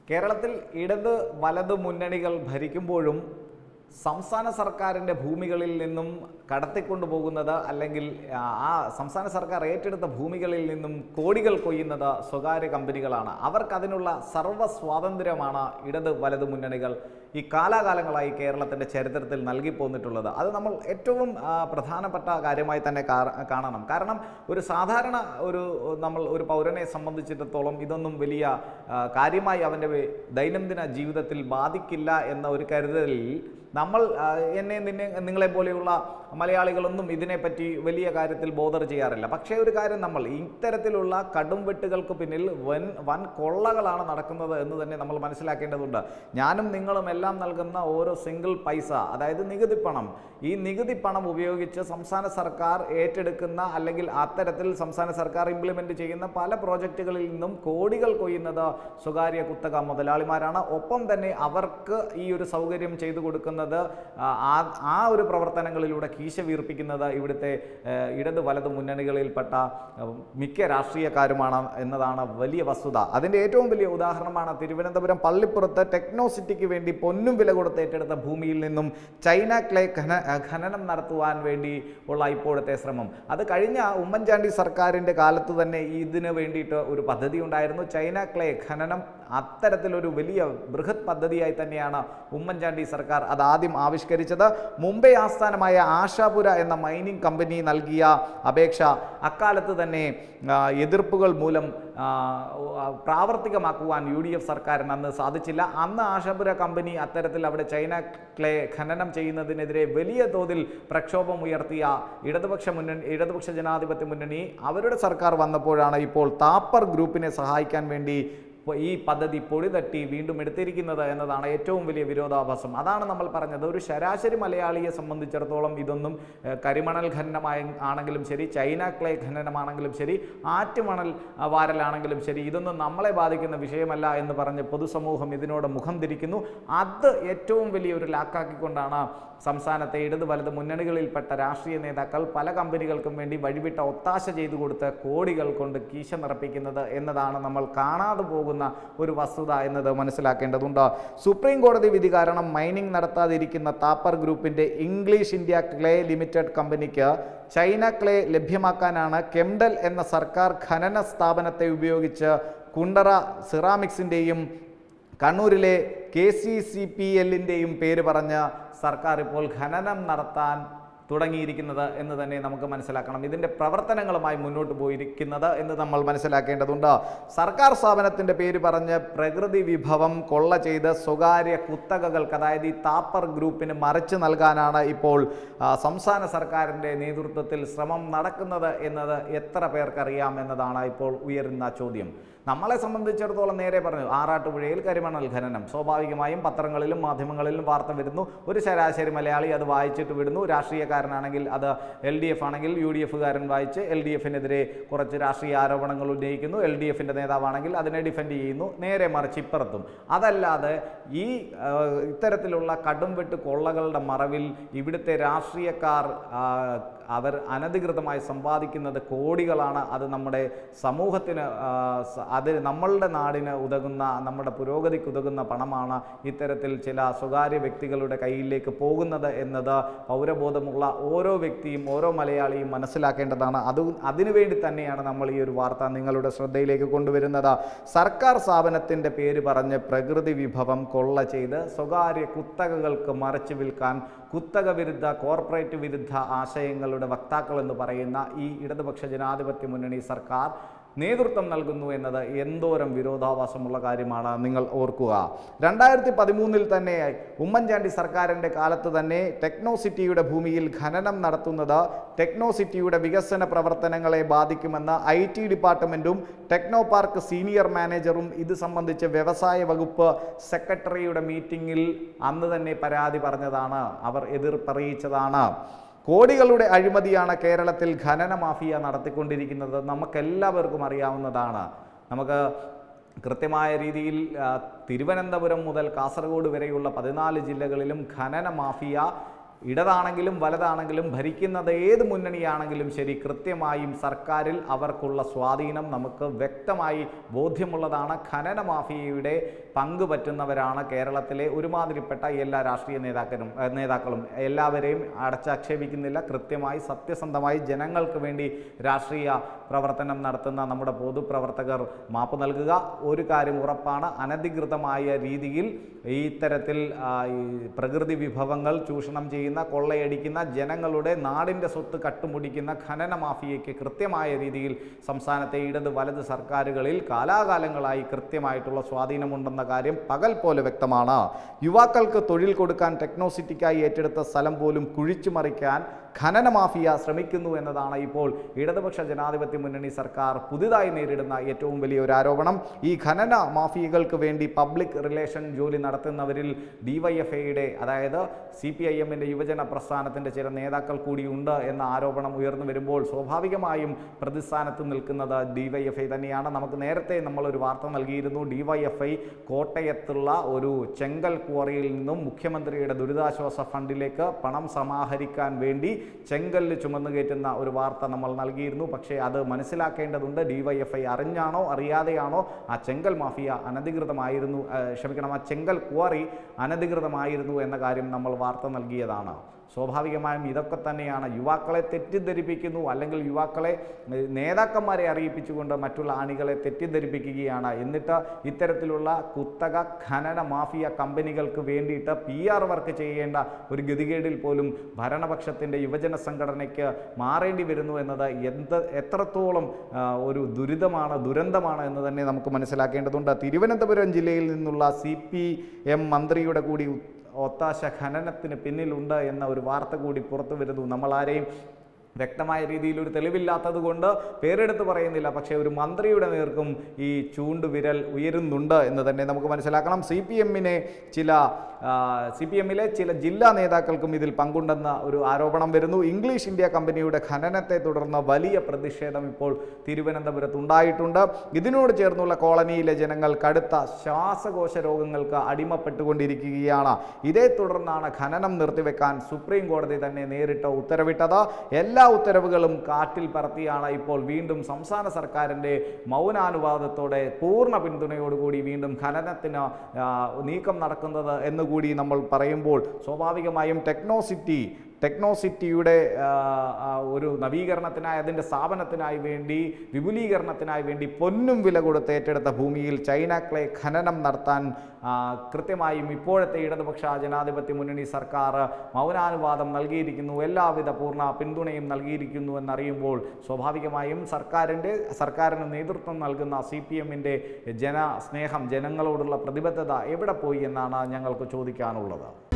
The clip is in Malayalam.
കേരളത്തിൽ ഇടത് വലത് മുന്നണികൾ ഭരിക്കുമ്പോഴും സംസ്ഥാന സർക്കാരിൻ്റെ ഭൂമികളിൽ നിന്നും കടത്തിക്കൊണ്ടു പോകുന്നത് അല്ലെങ്കിൽ ആ, ആ സംസ്ഥാന സർക്കാർ ഏറ്റെടുത്ത ഭൂമികളിൽ നിന്നും കോടികൾ കൊയ്യുന്നത് സ്വകാര്യ കമ്പനികളാണ് അവർക്ക് അതിനുള്ള സർവ്വ സ്വാതന്ത്ര്യമാണ് ഇടത് വലത് മുന്നണികൾ ഈ കാലാകാലങ്ങളായി കേരളത്തിൻ്റെ ചരിത്രത്തിൽ നൽകി പോന്നിട്ടുള്ളത് അത് നമ്മൾ ഏറ്റവും ആ, പ്രധാനപ്പെട്ട കാര്യമായി തന്നെ കാ- കാണണം കാരണം ഒരു സാധാരണ ഒരു നമ്മൾ ഒരു പൗരനെ സംബന്ധിച്ചിടത്തോളം ഇതൊന്നും വലിയ ആ, കാര്യമായി അവൻ്റെ ദൈനംദിന ജീവിതത്തിൽ ബാധിക്കില്ല എന്ന ഒരു കരുതലിൽ നമ്മൾ ആ, എന്നെ നിന്നെ നിങ്ങളെ പോലെയുള്ള മലയാളികളൊന്നും ഇതിനെപ്പറ്റി വലിയ കാര്യത്തിൽ ബോധർ ചെയ്യാറില്ല പക്ഷേ ഒരു കാര്യം നമ്മൾ ഇത്തരത്തിലുള്ള കടും വെട്ടുകൾക്ക് പിന്നിൽ വൻ വൻ കൊള്ളകളാണ് നടക്കുന്നത് എന്ന് തന്നെ നമ്മൾ മനസ്സിലാക്കേണ്ടതുണ്ട് ഞാനും നിങ്ങളും എല്ലാം നൽകുന്ന ഓരോ സിംഗിൾ പൈസ അതായത് നികുതി പണം ഈ നികുതി പണം ഉപയോഗിച്ച് സംസ്ഥാന സർക്കാർ ഏറ്റെടുക്കുന്ന അല്ലെങ്കിൽ അത്തരത്തിൽ സംസ്ഥാന സർക്കാർ ഇംപ്ലിമെന്റ് ചെയ്യുന്ന പല പ്രോജക്റ്റുകളിൽ നിന്നും കോടികൾ കൊയ്യുന്നത് സ്വകാര്യ കുത്തക മുതലാളിമാരാണ് ഒപ്പം തന്നെ അവർക്ക് ഈ ഒരു സൗകര്യം ചെയ്തു കൊടുക്കുന്നത് ആ, ആ- ആ ഒരു പ്രവർത്തനങ്ങളിലൂടെ കീശ വീർപ്പിക്കുന്നത് ഇവിടുത്തെ ഏഹ്, ഇടത് വലത് മുന്നണികളിൽപ്പെട്ട ഏഹ്, മിക്ക രാഷ്ട്രീയക്കാരുമാണ് എന്നതാണ് വലിയ വസ്തുത അതിൻ്റെ ഏറ്റവും വലിയ ഉദാഹരണമാണ് തിരുവനന്തപുരം പള്ളിപ്പുറത്ത് ടെക്നോ സിറ്റിക്ക് വേണ്ടി പൊന്നും വില കൊടുത്ത് ഏറ്റെടുത്ത ഭൂമിയിൽ നിന്നും ചൈന ക്ലേ ഖന ഏഹ്, ഖനനം നടത്തുവാൻ വേണ്ടി ഉള്ള ഇപ്പോഴത്തെ ശ്രമം അത് കഴിഞ്ഞ ഉമ്മൻചാണ്ടി സർക്കാരിൻ്റെ കാലത്ത് തന്നെ ഇതിന് വേണ്ടിയിട്ട് ഒരു പദ്ധതി ഉണ്ടായിരുന്നു ചൈന ക്ലേ ഖനനം അത്തരത്തിലൊരു വലിയ ബൃഹത് പദ്ധതിയായി തന്നെയാണ് ഉമ്മൻചാണ്ടി സർക്കാർ അത് ആദ്യം ആവിഷ്കരിച്ചത് മുംബൈ ആസ്ഥാനമായ ആശാപുര എന്ന മൈനിങ് കമ്പനി നൽകിയ അപേക്ഷ അക്കാലത്ത് തന്നെ ആ, എതിർപ്പുകൾ മൂലം ആ, ആ, പ്രാവർത്തികമാക്കുവാൻ യു ഡി എഫ് സർക്കാരിന് അന്ന് സാധിച്ചില്ല അന്ന് ആശാപുര കമ്പനി അത്തരത്തിൽ അവിടെ ചൈന ക്ലേ ഖനനം ചെയ്യുന്നതിനെതിരെ വലിയ തോതിൽ പ്രക്ഷോഭം ഉയർത്തിയ ഇടതുപക്ഷ മുന്നണി ഇടതുപക്ഷ ജനാധിപത്യ മുന്നണി അവരുടെ സർക്കാർ വന്നപ്പോഴാണ് ഇപ്പോൾ താപ്പർ ഗ്രൂപ്പിനെ സഹായിക്കാൻ വേണ്ടി ഇപ്പൊ ഈ പദ്ധതി പൊടി തട്ടി വീണ്ടും എടുത്തിരിക്കുന്നത് എന്നതാണ് ഏറ്റവും വലിയ വിരോധാഭാസം അതാണ് നമ്മൾ പറഞ്ഞത് ഒരു ശരാശരി മലയാളിയെ സംബന്ധിച്ചിടത്തോളം ഇതൊന്നും ഏഹ്, കരിമണൽ ഖനനമായ ആണെങ്കിലും ശരി ചൈന ക്ലേ ഖനനമാണെങ്കിലും ശരി ആറ്റുമണൽ ആ, വാരലാണെങ്കിലും ശരി ഇതൊന്നും നമ്മളെ ബാധിക്കുന്ന വിഷയമല്ല എന്ന് പറഞ്ഞ് പൊതുസമൂഹം ഇതിനോട് മുഖം തിരിക്കുന്നു അത് ഏറ്റവും വലിയ ഒരു ലാക്കാക്കിക്കൊണ്ടാണ് സംസ്ഥാനത്തെ ഇടത് വലത് മുന്നണികളിൽപ്പെട്ട രാഷ്ട്രീയ നേതാക്കൾ പല കമ്പനികൾക്കും വേണ്ടി വഴിവിട്ട ഒത്താശ ചെയ്തു കൊടുത്ത് കോടികൾ കൊണ്ട് കീശ നിറപ്പിക്കുന്നത് എന്നതാണ് നമ്മൾ കാണാതെ പോകുന്ന ഒരു വസ്തുത എന്നത് മനസ്സിലാക്കേണ്ടതുണ്ട് സുപ്രീം കോടതി വിധി കാരണം മൈനിങ് നടത്താതിരിക്കുന്ന താപ്പർ ഗ്രൂപ്പിന്റെ ഇംഗ്ലീഷ് ഇന്ത്യ ക്ലേ ലിമിറ്റഡ് കമ്പനിക്ക് ചൈന ക്ലേ ലഭ്യമാക്കാനാണ് കെംഡൽ എന്ന സർക്കാർ ഖനന സ്ഥാപനത്തെ ഉപയോഗിച്ച് കുണ്ടറ സിറാമിക്സിൻ്റെയും കണ്ണൂരിലെ കെ സി സി പി എല്ലിൻ്റെയും പേര് പറഞ്ഞ് സർക്കാർ ഇപ്പോൾ ഖനനം നടത്താൻ തുടങ്ങിയിരിക്കുന്നത് എന്ന് തന്നെ നമുക്ക് മനസ്സിലാക്കണം ഇതിൻ്റെ പ്രവർത്തനങ്ങളുമായി മുന്നോട്ട് പോയിരിക്കുന്നത് എന്ന് നമ്മൾ മനസ്സിലാക്കേണ്ടതുണ്ട് സർക്കാർ സ്ഥാപനത്തിൻ്റെ പേര് പറഞ്ഞ് പ്രകൃതി വിഭവം കൊള്ള ചെയ്ത് സ്വകാര്യ കുത്തകകൾക്ക് അതായത് ഈ താപ്പർ ഗ്രൂപ്പിന് മറിച്ച് നൽകാനാണ് ഇപ്പോൾ ആ, സംസ്ഥാന സർക്കാരിൻ്റെ നേതൃത്വത്തിൽ ശ്രമം നടക്കുന്നത് എന്നത് എത്ര പേർക്കറിയാം എന്നതാണ് ഇപ്പോൾ ഉയരുന്ന ചോദ്യം നമ്മളെ സംബന്ധിച്ചിടത്തോളം നേരെ പറഞ്ഞു ആറാട്ടുപുഴയിൽ കരിമണൽ ഖനനം സ്വാഭാവികമായും പത്രങ്ങളിലും മാധ്യമങ്ങളിലും വാർത്ത വരുന്നു ഒരു ശരാശരി മലയാളി അത് വായിച്ചിട്ട് വിടുന്നു രാഷ്ട്രീയക്കാരനാണെങ്കിൽ അത് എൽ ഡി എഫ് ആണെങ്കിൽ യു ഡി എഫുകാരൻ വായിച്ച് എൽ ഡി എഫിനെതിരെ കുറച്ച് രാഷ്ട്രീയ ആരോപണങ്ങൾ ഉന്നയിക്കുന്നു എൽ ഡി എഫിൻ്റെ നേതാവാണെങ്കിൽ അതിനെ ഡിഫെൻഡ് ചെയ്യുന്നു നേരെ മറിച്ച് ഇപ്പുറത്തും അതല്ലാതെ ഈ ആ, ഇത്തരത്തിലുള്ള കടുംവെട്ട് കൊള്ളകളുടെ മറവിൽ ഇവിടുത്തെ രാഷ്ട്രീയക്കാർ ആ, അവർ അനധികൃതമായി സമ്പാദിക്കുന്നത് കോടികളാണ് അത് നമ്മുടെ സമൂഹത്തിന് ആ, സ- അത് നമ്മളുടെ നാടിന് ഉതകുന്ന നമ്മുടെ പുരോഗതിക്ക് ഉതകുന്ന പണമാണ് ഇത്തരത്തിൽ ചില സ്വകാര്യ വ്യക്തികളുടെ കയ്യിലേക്ക് പോകുന്നത് എന്നത് പൗരബോധമുള്ള ഓരോ വ്യക്തിയും ഓരോ മലയാളിയും മനസ്സിലാക്കേണ്ടതാണ് അത് അതിനുവേണ്ടി തന്നെയാണ് നമ്മൾ ഈ ഒരു വാർത്ത നിങ്ങളുടെ ശ്രദ്ധയിലേക്ക് കൊണ്ടുവരുന്നത് സർക്കാർ സ്ഥാപനത്തിൻ്റെ പേര് പറഞ്ഞ് പ്രകൃതി വിഭവം കൊള്ള ചെയ്ത് സ്വകാര്യ കുത്തകകൾക്ക് മറച്ചു വിൽക്കാൻ കുത്തക വിരുദ്ധ കോർപ്പറേറ്റ് വിരുദ്ധ ആശയങ്ങളുടെ വക്താക്കൾ എന്ന് പറയുന്ന ഈ ഇടതുപക്ഷ ജനാധിപത്യ മുന്നണി സർക്കാർ നേതൃത്വം നൽകുന്നു എന്നത് എന്തോരം വിരോധാഭാസമുള്ള കാര്യമാണ് നിങ്ങൾ ഓർക്കുക രണ്ടായിരത്തി പതിമൂന്നിൽ തന്നെ ഉമ്മൻചാണ്ടി സർക്കാരിൻ്റെ കാലത്ത് തന്നെ ടെക്നോ സിറ്റിയുടെ ഭൂമിയിൽ ഖനനം നടത്തുന്നത് ടെക്നോ സിറ്റിയുടെ വികസന പ്രവർത്തനങ്ങളെ ബാധിക്കുമെന്ന് ഐ ടി ഡിപ്പാർട്ട്മെൻറ്റും ടെക്നോ പാർക്ക് സീനിയർ മാനേജറും ഇത് സംബന്ധിച്ച് വ്യവസായ വകുപ്പ് സെക്രട്ടറിയുടെ മീറ്റിംഗിൽ അന്ന് തന്നെ പരാതി പറഞ്ഞതാണ് അവർ എതിർപ്പറിയിച്ചതാണ് കോടികളുടെ അഴിമതിയാണ് കേരളത്തിൽ ഖനന മാഫിയ നടത്തിക്കൊണ്ടിരിക്കുന്നത് നമുക്കെല്ലാവർക്കും അറിയാവുന്നതാണ് നമുക്ക് കൃത്യമായ രീതിയിൽ ആ, തിരുവനന്തപുരം മുതൽ കാസർഗോഡ് വരെയുള്ള പതിനാല് ജില്ലകളിലും ഖനന മാഫിയ ഇടതാണെങ്കിലും വലതാണെങ്കിലും ഭരിക്കുന്നത് ഏത് മുന്നണിയാണെങ്കിലും ശരി കൃത്യമായും സർക്കാരിൽ അവർക്കുള്ള സ്വാധീനം നമുക്ക് വ്യക്തമായി ബോധ്യമുള്ളതാണ് ഖനന മാഫിയയുടെ പങ്ക് പറ്റുന്നവരാണ് കേരളത്തിലെ ഒരുമാതിരിപ്പെട്ട എല്ലാ രാഷ്ട്രീയ നേതാക്കളും ഏഹ് നേതാക്കളും എല്ലാവരെയും അടച്ചാക്ഷേപിക്കുന്നില്ല കൃത്യമായി സത്യസന്ധമായി ജനങ്ങൾക്ക് വേണ്ടി രാഷ്ട്രീയ പ്രവർത്തനം നടത്തുന്ന നമ്മുടെ പൊതുപ്രവർത്തകർ മാപ്പ് നൽകുക ഒരു കാര്യം ഉറപ്പാണ് അനധികൃതമായ രീതിയിൽ ഈ ഇത്തരത്തിൽ ആ, ഈ പ്രകൃതി വിഭവങ്ങൾ ചൂഷണം ചെയ്യുന്ന കൊള്ളയടിക്കുന്ന ജനങ്ങളുടെ നാടിൻ്റെ സ്വത്ത് കട്ടുമുടിക്കുന്ന ഖനന മാഫിയയ്ക്ക് കൃത്യമായ രീതിയിൽ സംസ്ഥാനത്തെ ഇടത് വലത് സർക്കാരുകളിൽ കാലാകാലങ്ങളായി കൃത്യമായിട്ടുള്ള സ്വാധീനമുണ്ടെന്ന കാര്യം പകൽ പോലെ വ്യക്തമാണ് യുവാക്കൾക്ക് തൊഴിൽ കൊടുക്കാൻ ടെക്നോസിറ്റിക്കായി ഏറ്റെടുത്ത സ്ഥലം പോലും കുഴിച്ചു മറിക്കാൻ ഖനന മാഫിയ ശ്രമിക്കുന്നു എന്നതാണ് ഇപ്പോൾ ഇടതുപക്ഷ ജനാധിപത്യ മുന്നണി സർക്കാർ പുതുതായി നേരിടുന്ന ഏറ്റവും വലിയ ഒരു ആരോപണം ഈ ഖനന മാഫിയകൾക്ക് വേണ്ടി പബ്ലിക് റിലേഷൻ ജോലി നടത്തുന്നവരിൽ ഡിവൈഎഫ്ഐയുടെ അതായത് സി പി ഐ എമ്മിൻ്റെ യുവജന പ്രസ്ഥാനത്തിൻ്റെ ചില നേതാക്കൾ കൂടിയുണ്ട് എന്ന ആരോപണം ഉയർന്നു വരുമ്പോൾ സ്വാഭാവികമായും പ്രതിസ്ഥാനത്ത് നിൽക്കുന്നത് ഡിവൈഎഫ്ഐ തന്നെയാണ് നമുക്ക് നേരത്തെ നമ്മളൊരു വാർത്ത നൽകിയിരുന്നു ഡിവൈഎഫ്ഐ കോട്ടയത്തുള്ള ഒരു ചെങ്കൽ ക്വാറിയിൽ നിന്നും മുഖ്യമന്ത്രിയുടെ ദുരിതാശ്വാസ ഫണ്ടിലേക്ക് പണം സമാഹരിക്കാൻ വേണ്ടി ചെങ്കല്ല് ചുമന്നു കയറ്റുന്ന ഒരു വാർത്ത നമ്മൾ നൽകിയിരുന്നു പക്ഷേ അത് മനസ്സിലാക്കേണ്ടതുണ്ട് ഡിവൈഎഫ്ഐ അറിഞ്ഞാണോ അറിയാതെയാണോ ആ ചെങ്കൽ മാഫിയ അനധികൃതമായിരുന്നു ആ, ക്ഷമിക്കണം ആ ചെങ്കൽ ക്വാറി അനധികൃതമായിരുന്നു എന്ന കാര്യം നമ്മൾ വാർത്ത നൽകിയതാണ് സ്വാഭാവികമായും ഇതൊക്കെ തന്നെയാണ് യുവാക്കളെ തെറ്റിദ്ധരിപ്പിക്കുന്നു അല്ലെങ്കിൽ യുവാക്കളെ ഏ, നേതാക്കന്മാരെ അറിയിപ്പിച്ചുകൊണ്ട് മറ്റുള്ള ആണികളെ തെറ്റിദ്ധരിപ്പിക്കുകയാണ് എന്നിട്ട് ഇത്തരത്തിലുള്ള കുത്തക ഖനന മാഫിയ കമ്പനികൾക്ക് വേണ്ടിയിട്ട് പി ആർ വർക്ക് ചെയ്യേണ്ട ഒരു ഗതികേടിൽ പോലും ഭരണപക്ഷത്തിൻ്റെ യുവജന സംഘടനയ്ക്ക് മാറേണ്ടി വരുന്നു എന്നത് എന്ത് എത്രത്തോളം ആ, ഒരു ദുരിതമാണ് ദുരന്തമാണ് എന്ന് തന്നെ നമുക്ക് മനസ്സിലാക്കേണ്ടതുണ്ട് തിരുവനന്തപുരം ജില്ലയിൽ നിന്നുള്ള സി പി എം മന്ത്രിയുടെ കൂടി ഒത്താശ ഖനനത്തിന് പിന്നിലുണ്ട് എന്ന ഒരു വാർത്ത കൂടി പുറത്തു വരുന്നു നമ്മളാരെയും വ്യക്തമായ രീതിയിൽ ഒരു തെളിവില്ലാത്തത് കൊണ്ട് പേരെടുത്ത് പറയുന്നില്ല പക്ഷേ ഒരു മന്ത്രിയുടെ നേർക്കും ഈ ചൂണ്ടുവിരൽ ഉയരുന്നുണ്ട് എന്ന് തന്നെ നമുക്ക് മനസ്സിലാക്കണം സി പി എമ്മിനെ ചില സി പി എമ്മിലെ ചില ജില്ലാ നേതാക്കൾക്കും ഇതിൽ പങ്കുണ്ടെന്ന ഒരു ആരോപണം വരുന്നു ഇംഗ്ലീഷ് ഇന്ത്യ കമ്പനിയുടെ ഖനനത്തെ തുടർന്ന് വലിയ പ്രതിഷേധം ഇപ്പോൾ തിരുവനന്തപുരത്ത് ഉണ്ടായിട്ടുണ്ട് ഇതിനോട് ചേർന്നുള്ള കോളനിയിലെ ജനങ്ങൾ കടുത്ത ശ്വാസകോശ രോഗങ്ങൾക്ക് അടിമപ്പെട്ടുകൊണ്ടിരിക്കുകയാണ് ഇതേ തുടർന്നാണ് ഖനനം നിർത്തിവെക്കാൻ സുപ്രീം കോടതി തന്നെ നേരിട്ട് ഉത്തരവിട്ടത് എല്ലാ ഉത്തരവുകളും കാറ്റിൽ പറത്തിയാണ് ഇപ്പോൾ വീണ്ടും സംസ്ഥാന സർക്കാരിൻ്റെ മൗനാനുവാദത്തോടെ പൂർണ്ണ പിന്തുണയോടുകൂടി വീണ്ടും ഖനനത്തിന് ആ, നീക്കം നടക്കുന്നത് എന്നുകൂടി നമ്മൾ പറയുമ്പോൾ സ്വാഭാവികമായും ടെക്നോസിറ്റി ടെക്നോസിറ്റിയുടെ ആ, ആ, ഒരു നവീകരണത്തിനായി അതിൻ്റെ സ്ഥാപനത്തിനായി വേണ്ടി വിപുലീകരണത്തിനായി വേണ്ടി പൊന്നും വില കൊടുത്ത് ഏറ്റെടുത്ത ഭൂമിയിൽ ചൈന ക്ലേ ഖനനം നടത്താൻ ആ, കൃത്യമായും ഇപ്പോഴത്തെ ഇടതുപക്ഷ ജനാധിപത്യ മുന്നണി സർക്കാർ മൗനാനുവാദം നൽകിയിരിക്കുന്നു എല്ലാവിധ പൂർണ്ണ പിന്തുണയും നൽകിയിരിക്കുന്നു എന്നറിയുമ്പോൾ സ്വാഭാവികമായും സർക്കാരിൻ്റെ സർക്കാരിന് നേതൃത്വം നൽകുന്ന സി പി എമ്മിൻ്റെ ജനസ്നേഹം ജനങ്ങളോടുള്ള പ്രതിബദ്ധത എവിടെ പോയി എന്നാണ് ഞങ്ങൾക്ക് ചോദിക്കാനുള്ളത്